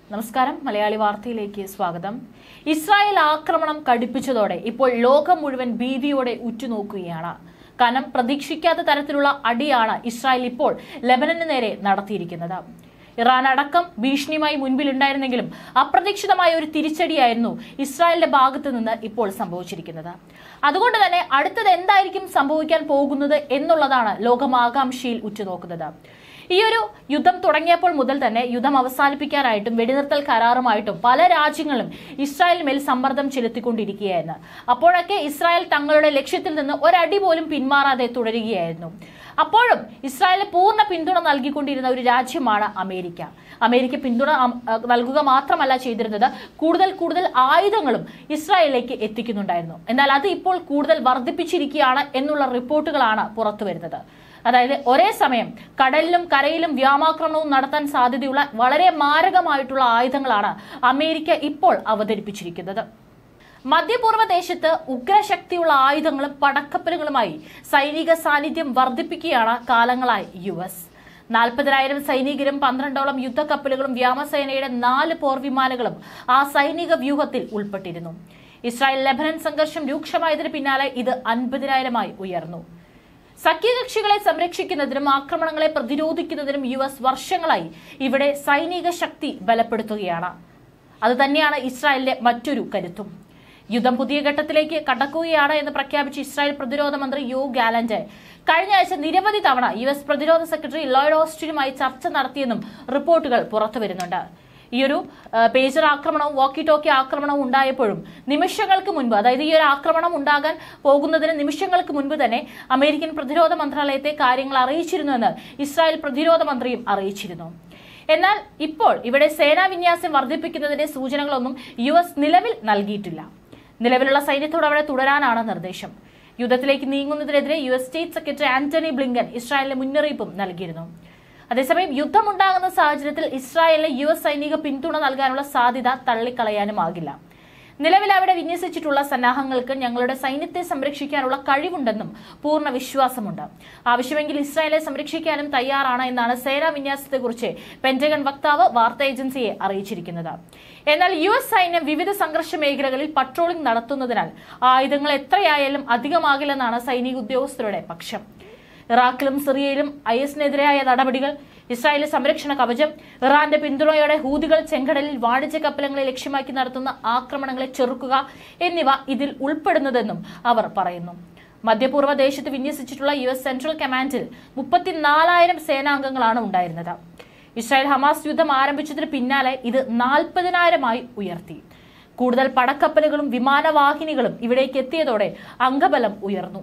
നമസ്കാരം മലയാളി വാർത്തയിലേക്ക് സ്വാഗതം ഇസ്രായേൽ ആക്രമണം കടുപ്പിച്ചതോടെ ഇപ്പോൾ ലോകം മുഴുവൻ ഭീതിയോടെ ഉറ്റുനോക്കുകയാണ് കനം പ്രതീക്ഷിക്കാത്ത തരത്തിലുള്ള അടിയാണ് ഇസ്രായേൽ ഇപ്പോൾ ലെബനന് നേരെ നടത്തിയിരിക്കുന്നത് ഇറാൻ അടക്കം ഭീഷണിയുമായി മുൻപിലുണ്ടായിരുന്നെങ്കിലും അപ്രതീക്ഷിതമായ ഒരു തിരിച്ചടിയായിരുന്നു ഇസ്രായേലിന്റെ ഭാഗത്ത് നിന്ന് ഇപ്പോൾ സംഭവിച്ചിരിക്കുന്നത് അതുകൊണ്ട് തന്നെ അടുത്തത് എന്തായിരിക്കും സംഭവിക്കാൻ പോകുന്നത് എന്നുള്ളതാണ് ലോകം ആകാംക്ഷയിൽ ഉറ്റുനോക്കുന്നത് ഈ ഒരു യുദ്ധം തുടങ്ങിയപ്പോൾ മുതൽ തന്നെ യുദ്ധം അവസാനിപ്പിക്കാനായിട്ടും വെടിനിർത്തൽ കരാറുമായിട്ടും പല രാജ്യങ്ങളും ഇസ്രായേലിന്മേൽ സമ്മർദ്ദം ചെലുത്തിക്കൊണ്ടിരിക്കുകയായിരുന്നു അപ്പോഴൊക്കെ ഇസ്രായേൽ തങ്ങളുടെ ലക്ഷ്യത്തിൽ നിന്ന് ഒരടി പോലും പിന്മാറാതെ തുടരുകയായിരുന്നു അപ്പോഴും ഇസ്രായേലിന് പൂർണ്ണ പിന്തുണ നൽകിക്കൊണ്ടിരുന്ന ഒരു രാജ്യമാണ് അമേരിക്ക അമേരിക്ക പിന്തുണ അം- അഹ് നൽകുക മാത്രമല്ല ചെയ്തിരുന്നത് കൂടുതൽ കൂടുതൽ ആയുധങ്ങളും ഇസ്രായേലിലേക്ക് എത്തിക്കുന്നുണ്ടായിരുന്നു എന്നാൽ അത് ഇപ്പോൾ കൂടുതൽ വർദ്ധിപ്പിച്ചിരിക്കുകയാണ് എന്നുള്ള റിപ്പോർട്ടുകളാണ് പുറത്തു വരുന്നത് അതായത് ഒരേ സമയം കടലിലും കരയിലും വ്യോമാക്രമണവും നടത്താൻ സാധ്യതയുള്ള വളരെ മാരകമായിട്ടുള്ള ആയുധങ്ങളാണ് അമേരിക്ക ഇപ്പോൾ അവതരിപ്പിച്ചിരിക്കുന്നത് മധ്യപൂർവ്വ ദേശത്ത് ഉഗ്രശക്തിയുള്ള ആയുധങ്ങളും പടക്കപ്പലുകളുമായി സൈനിക സാന്നിധ്യം വർദ്ധിപ്പിക്കുകയാണ് കാലങ്ങളായി യു എസ് നാൽപ്പതിനായിരം സൈനികരും പന്ത്രണ്ടോളം യുദ്ധക്കപ്പലുകളും വ്യോമസേനയുടെ നാല് പോർവിമാനങ്ങളും ആ സൈനിക വ്യൂഹത്തിൽ ഉൾപ്പെട്ടിരുന്നു ഇസ്രായേൽ ലെബനൻ സംഘർഷം രൂക്ഷമായതിന് പിന്നാലെ ഇത് അൻപതിനായിരമായി ഉയർന്നു സഖ്യകക്ഷികളെ സംരക്ഷിക്കുന്നതിനും ആക്രമണങ്ങളെ പ്രതിരോധിക്കുന്നതിനും യു എസ് വർഷങ്ങളായി ഇവിടെ സൈനിക ശക്തി ബലപ്പെടുത്തുകയാണ് അത് തന്നെയാണ് ഇസ്രായേലിന്റെ മറ്റൊരു കരുത്തും യുദ്ധം പുതിയ ഘട്ടത്തിലേക്ക് കടക്കുകയാണ് എന്ന് പ്രഖ്യാപിച്ച ഇസ്രായേൽ പ്രതിരോധ മന്ത്രി യോ ഗാലന്റ് കഴിഞ്ഞ ആഴ്ച നിരവധി തവണ യു എസ് പ്രതിരോധ സെക്രട്ടറി ലോയ്ഡ് ഓസ്റ്റിനുമായി ചർച്ച നടത്തിയെന്നും റിപ്പോർട്ടുകൾ പുറത്തുവരുന്നുണ്ട് ഈ ഒരു ആ, പേജർ ആക്രമണവും വോക്കി ടോക്കി ആക്രമണവും ഉണ്ടായപ്പോഴും നിമിഷങ്ങൾക്ക് മുൻപ് അതായത് ഈ ഒരു ആക്രമണം ഉണ്ടാകാൻ പോകുന്നതിന് നിമിഷങ്ങൾക്ക് മുൻപ് തന്നെ അമേരിക്കൻ പ്രതിരോധ മന്ത്രാലയത്തെ കാര്യങ്ങൾ അറിയിച്ചിരുന്നുവെന്ന് ഇസ്രായേൽ പ്രതിരോധ മന്ത്രിയും അറിയിച്ചിരുന്നു എന്നാൽ ഇപ്പോൾ ഇവിടെ സേനാ വിന്യാസം വർദ്ധിപ്പിക്കുന്നതിന്റെ സൂചനകളൊന്നും യു എസ് നിലവിൽ നൽകിയിട്ടില്ല നിലവിലുള്ള സൈന്യത്തോട് അവിടെ തുടരാനാണ് നിർദ്ദേശം യുദ്ധത്തിലേക്ക് നീങ്ങുന്നതിനെതിരെ U S state secretary Antony Blinken ഇസ്രായേലിന് മുന്നറിയിപ്പും നൽകിയിരുന്നു അതേസമയം യുദ്ധമുണ്ടാകുന്ന സാഹചര്യത്തിൽ ഇസ്രായേലിന് യു എസ് സൈനിക പിന്തുണ നൽകാനുള്ള സാധ്യത തള്ളിക്കളയാനുമാകില്ല നിലവിൽ അവിടെ വിന്യസിച്ചിട്ടുള്ള സന്നാഹങ്ങൾക്ക് ഞങ്ങളുടെ സൈന്യത്തെ സംരക്ഷിക്കാനുള്ള കഴിവുണ്ടെന്നും പൂർണ്ണ വിശ്വാസമുണ്ട് ആവശ്യമെങ്കിൽ ഇസ്രായേലെ സംരക്ഷിക്കാനും തയ്യാറാണ് എന്നാണ് സേനാ വിന്യാസത്തെക്കുറിച്ച് പെന്റഗൺ വക്താവ് വാർത്താ ഏജൻസിയെ അറിയിച്ചിരിക്കുന്നത് എന്നാൽ യു എസ് സൈന്യം വിവിധ സംഘർഷ മേഖലകളിൽ പട്രോളിംഗ് നടത്തുന്നതിനാൽ ആയുധങ്ങൾ എത്രയായാലും അധികമാകില്ലെന്നാണ് സൈനിക ഉദ്യോഗസ്ഥരുടെ പക്ഷം ഇറാഖിലും സിറിയയിലും ഐ എസിനെതിരായ നടപടികൾ ഇസ്രായേലി സംരക്ഷണ കവചം ഇറാന്റെ പിന്തുണയോടെ ഹൂതികൾ ചെങ്കടലിൽ വാണിജ്യ കപ്പലങ്ങളെ ലക്ഷ്യമാക്കി നടത്തുന്ന ആക്രമണങ്ങളെ ചെറുക്കുക എന്നിവ ഇതിൽ ഉൾപ്പെടുന്നതെന്നും അവർ പറയുന്നു മധ്യപൂർവ്വ ദേശത്ത് വിന്യസിച്ചിട്ടുള്ള യു എസ് സെൻട്രൽ കമാൻഡിൽ മുപ്പത്തിനാലായിരം സേനാംഗങ്ങളാണ് ഉണ്ടായിരുന്നത് ഇസ്രായേൽ ഹമാസ് യുദ്ധം ആരംഭിച്ചതിന് പിന്നാലെ ഇത് നാൽപ്പതിനായിരമായി ഉയർത്തി കൂടുതൽ പടക്കപ്പലുകളും വിമാനവാഹിനികളും ഇവിടേക്ക് എത്തിയതോടെ അംഗബലം ഉയർന്നു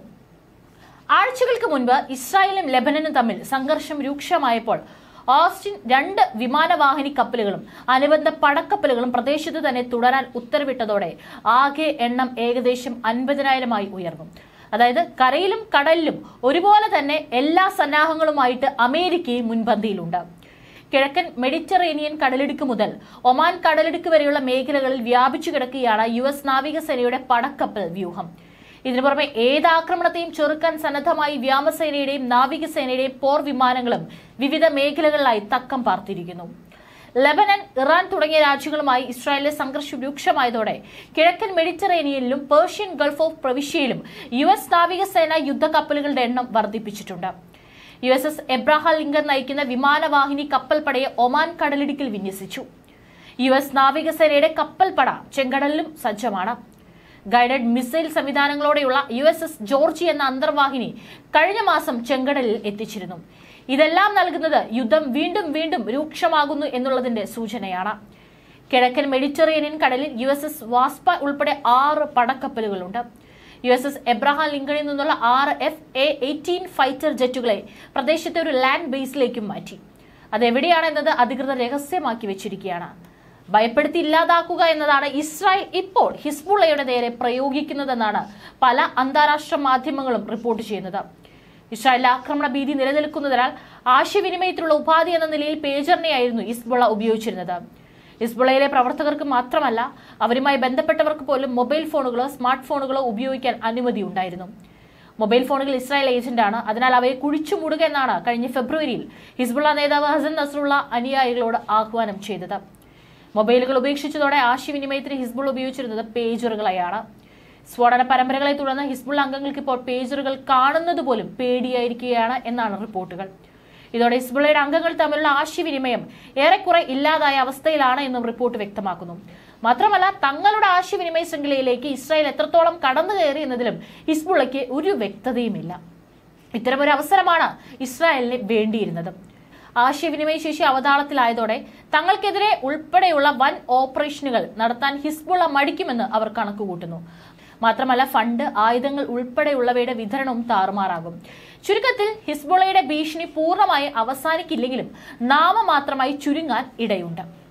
ആഴ്ചകൾക്ക് മുൻപ് ഇസ്രായേലും ലെബനനും തമ്മിൽ സംഘർഷം രൂക്ഷമായപ്പോൾ ഓസ്റ്റിൻ രണ്ട് വിമാനവാഹിനി കപ്പലുകളും അനുബന്ധ പടക്കപ്പലുകളും പ്രദേശത്ത് തന്നെ തുടരാൻ ഉത്തരവിട്ടതോടെ ആകെ എണ്ണം ഏകദേശം അൻപതിനായിരമായി ഉയർന്നു അതായത് കരയിലും കടലിലും ഒരുപോലെ തന്നെ എല്ലാ സന്നാഹങ്ങളുമായിട്ട് അമേരിക്കയും മുൻപന്തിയിലുണ്ട് കിഴക്കൻ മെഡിറ്ററേനിയൻ കടലിടുക്ക് മുതൽ ഒമാൻ കടലിടുക്ക് വരെയുള്ള മേഖലകളിൽ വ്യാപിച്ചു കിടക്കുകയാണ് യു എസ് നാവികസേനയുടെ പടക്കപ്പൽ വ്യൂഹം ഇതിനു പുറമെ ഏത് ആക്രമണത്തെയും ചെറുക്കാൻ സന്നദ്ധമായി വ്യോമസേനയുടെയും നാവികസേനയുടെയും പോർ വിമാനങ്ങളും വിവിധ മേഖലകളിലായി തക്കം പാർത്തിരിക്കുന്നു ലബനൻ ഇറാൻ തുടങ്ങിയ രാജ്യങ്ങളുമായി ഇസ്രായേലിലെ സംഘർഷം രൂക്ഷമായതോടെ കിഴക്കൻ മെഡിറ്ററേനിയനിലും പേർഷ്യൻ ഗൾഫ് ഓഫ് പ്രവിശ്യയിലും യു എസ് നാവികസേന യുദ്ധക്കപ്പലുകളുടെ എണ്ണം വർദ്ധിപ്പിച്ചിട്ടുണ്ട് U S S Abraham Lincoln നയിക്കുന്ന വിമാനവാഹിനി കപ്പൽപ്പടയെ ഒമാൻ കടലിടുക്കിൽ വിന്യസിച്ചു യു എസ് നാവികസേനയുടെ കപ്പൽപ്പട ചെങ്കടലിലും സജ്ജമാണ് ഗൈഡഡ് മിസൈൽ സംവിധാനങ്ങളോടെയുള്ള യു എസ് എസ് ജോർജി എന്ന അന്തർവാഹിനി കഴിഞ്ഞ മാസം ചെങ്കടലിൽ എത്തിച്ചിരുന്നു ഇതെല്ലാം നൽകുന്നത് യുദ്ധം വീണ്ടും വീണ്ടും രൂക്ഷമാകുന്നു എന്നുള്ളതിന്റെ സൂചനയാണ് കിഴക്കൻ മെഡിറ്ററേനിയൻ കടലിൽ യു എസ് എസ് വാസ്പ ഉൾപ്പെടെ ആറ് പടക്കപ്പലുകളുണ്ട് യു എസ് എസ് എബ്രഹാം ലിങ്കണിൽ നിന്നുള്ള ആറ് എഫ് എ എയ്റ്റീൻ ഫൈറ്റർ ജെറ്റുകളെ പ്രദേശത്തെ ഒരു ലാൻഡ് ബേസിലേക്കും മാറ്റി അതെവിടെയാണെന്നത് അധികൃതർ രഹസ്യമാക്കി വെച്ചിരിക്കുകയാണ് ഭയപ്പെടുത്തി ഇല്ലാതാക്കുക എന്നതാണ് ഇസ്രായേൽ ഇപ്പോൾ ഹിസ്ബുള്ളയുടെ നേരെ പ്രയോഗിക്കുന്നതെന്നാണ് പല അന്താരാഷ്ട്ര മാധ്യമങ്ങളും റിപ്പോർട്ട് ചെയ്യുന്നത് ഇസ്രായേൽ ആക്രമണ ഭീതി നിലനിൽക്കുന്നതിനാൽ ആശയവിനിമയത്തിലുള്ള ഉപാധി എന്ന നിലയിൽ പേജറിനെയായിരുന്നു ഹിസ്ബുള്ള ഉപയോഗിച്ചിരുന്നത് ഹിസ്ബുള്ളയിലെ പ്രവർത്തകർക്ക് മാത്രമല്ല അവരുമായി ബന്ധപ്പെട്ടവർക്ക് പോലും മൊബൈൽ ഫോണുകളോ സ്മാർട്ട് ഫോണുകളോ ഉപയോഗിക്കാൻ അനുമതി ഉണ്ടായിരുന്നു മൊബൈൽ ഫോണുകൾ ഇസ്രായേൽ ഏജന്റാണ് അതിനാൽ അവയെ കുഴിച്ചു മൂടുക എന്നാണ് കഴിഞ്ഞ ഫെബ്രുവരിയിൽ ഹിസ്ബുള്ള നേതാവ് ഹസൻ നസറുള്ള അനുയായികളോട് ആഹ്വാനം ചെയ്തത് മൊബൈലുകൾ ഉപേക്ഷിച്ചതോടെ ആശയവിനിമയത്തിന് ഹിസ്ബുൾ ഉപയോഗിച്ചിരുന്നത് പേജറുകളെയാണ് സ്ഫോടന പരമ്പരകളെ തുടർന്ന് ഹിസ്ബുൾ അംഗങ്ങൾക്ക് ഇപ്പോൾ പേജറുകൾ കാണുന്നത് പോലും പേടിയായിരിക്കുകയാണ് എന്നാണ് റിപ്പോർട്ടുകൾ ഇതോടെ ഹിസ്ബുള്ളയുടെ അംഗങ്ങൾ തമ്മിലുള്ള ആശയവിനിമയം ഏറെക്കുറെ ഇല്ലാതായ അവസ്ഥയിലാണ് എന്നും റിപ്പോർട്ട് വ്യക്തമാക്കുന്നു മാത്രമല്ല തങ്ങളുടെ ആശയവിനിമയ ശൃംഖലയിലേക്ക് ഇസ്രായേൽ എത്രത്തോളം കടന്നു കയറി എന്നതിലും ഹിസ്ബുള്ളയ്ക്ക് ഒരു വ്യക്തതയുമില്ല ഇത്തരമൊരു അവസരമാണ് ഇസ്രായേലിന് വേണ്ടിയിരുന്നത് ആശയവിനിമയ ശേഷി അവതാളത്തിലായതോടെ തങ്ങൾക്കെതിരെ ഉൾപ്പെടെയുള്ള വൻ ഓപ്പറേഷനുകൾ നടത്താൻ ഹിസ്ബുള്ള മടിക്കുമെന്ന് അവർ കണക്കുകൂട്ടുന്നു മാത്രമല്ല ഫണ്ട് ആയുധങ്ങൾ ഉൾപ്പെടെയുള്ളവയുടെ വിതരണവും താറുമാറാകും ചുരുക്കത്തിൽ ഹിസ്ബുള്ളയുടെ ഭീഷണി പൂർണ്ണമായി അവസാനിക്കില്ലെങ്കിലും നാമമാത്രമായി ചുരുങ്ങാൻ ഇടയുണ്ട്